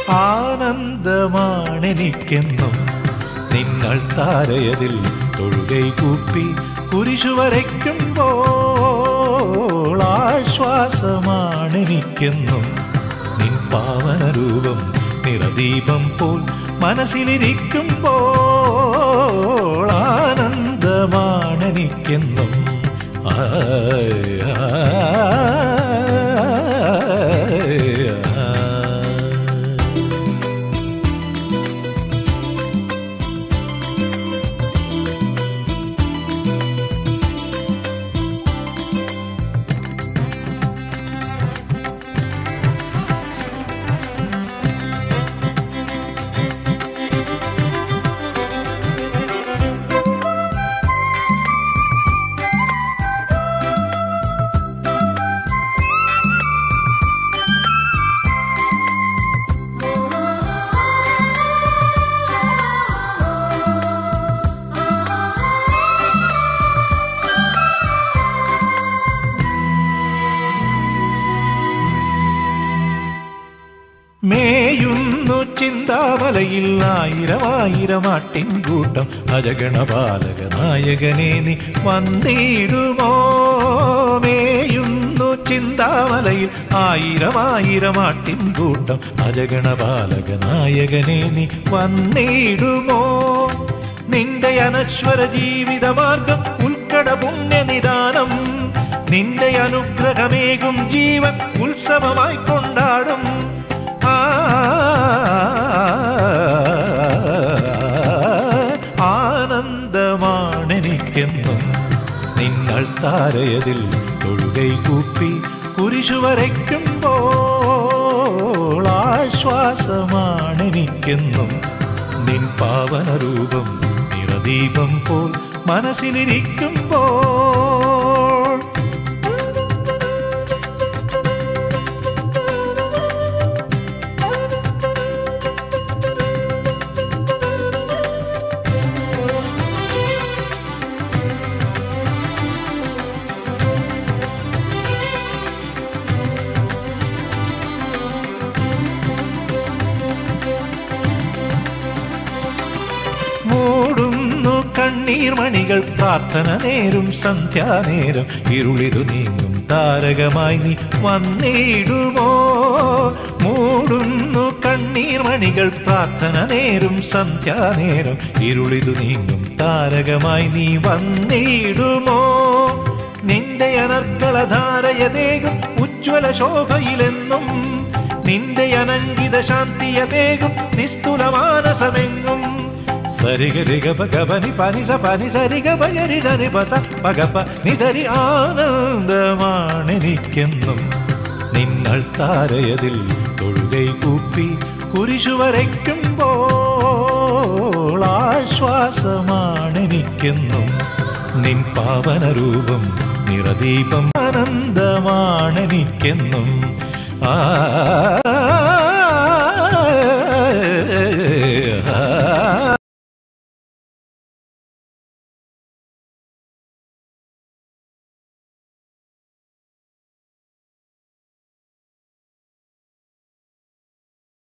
ആനന്ദമാണെനിക്കെന്നും നിങ്ങൾ താരയതിൽ തൊഴുകൈ കൂപ്പി കുരിശു വരയ്ക്കുമ്പോൾ ആശ്വാസമാണെനിക്കെന്നും നിൻ പാവന രൂപം നിറദീപം പോൽ മനസ്സിലിരിക്കുമ്പോൾ ആനന്ദമാണെനിക്കെന്നും ആയ് ആയ് ആയ്. മേയുന്നു ചിന്താവലയിൽ ആയിരം ആയിരം ആട്ടിൻകൂട്ടം അജഗണപാലക നായകനെ നീ വന്നിടുമോ മേയുന്നു ചിന്താവലയിൽ ആയിരം ആയിരം ആട്ടിൻകൂട്ടം അജഗണപാലക നായകനെ നീ വന്നിടുമോ നിന്റെ അനശ്വര ജീവിതമാർഗം ഉൾക്കട പുണ്യനിദാനം നിന്റെ അനുഗ്രഹമേകും ജീവൻ ഉത്സവമായി കൊണ്ടാടും ആനന്ദമാണെനിക്കെന്നും നിങ്ങൾ താരയതിൽ തൊഴുകൈ കൂപ്പി കുരിശു വരയ്ക്കുമ്പോൾ ആശ്വാസമാണെനിക്കെന്നും നിൻ പാവന രൂപം നിറദീപം പോൽ മനസ്സിലിരിക്കുമ്പോൾ മൂടുന്നു കണ്ണീർ മണികൾ പ്രാർത്ഥന നേരും സന്ധ്യാനേരം ഇരുളിതു നീങ്ങും താരകമായി നീ വന്നിടുമോ മൂടുന്നു കണ്ണീർ മണികൾ പ്രാർത്ഥന നേരും സന്ധ്യാനേരം ഇരുളിതു നീങ്ങും താരകമായി നീ വന്നിടുമോ നിന്റെ അനർക്കളധാരയതേകും ഉജ്ജ്വല ശോഭയിലെന്നും നിന്റെ അനങ്കിത ശാന്തിയതേകും നിസ്തുല മാനസമെങ്ങും സരിഗരിഗ പനി പനിസ പനി സരിഗ പകരി സരി പസ പകപ്പ നിസരി ആനന്ദമാണെനിക്കെന്നും നിങ്ങൾ താരയതിൽ തൊഴുകൈ കൂപ്പി കുരിശു വരയ്ക്കുമ്പോൾ ആശ്വാസമാണെനിക്കെന്നും നിൻ പാവന രൂപം നിറദീപം ആനന്ദമാണെനിക്കെന്നും ആ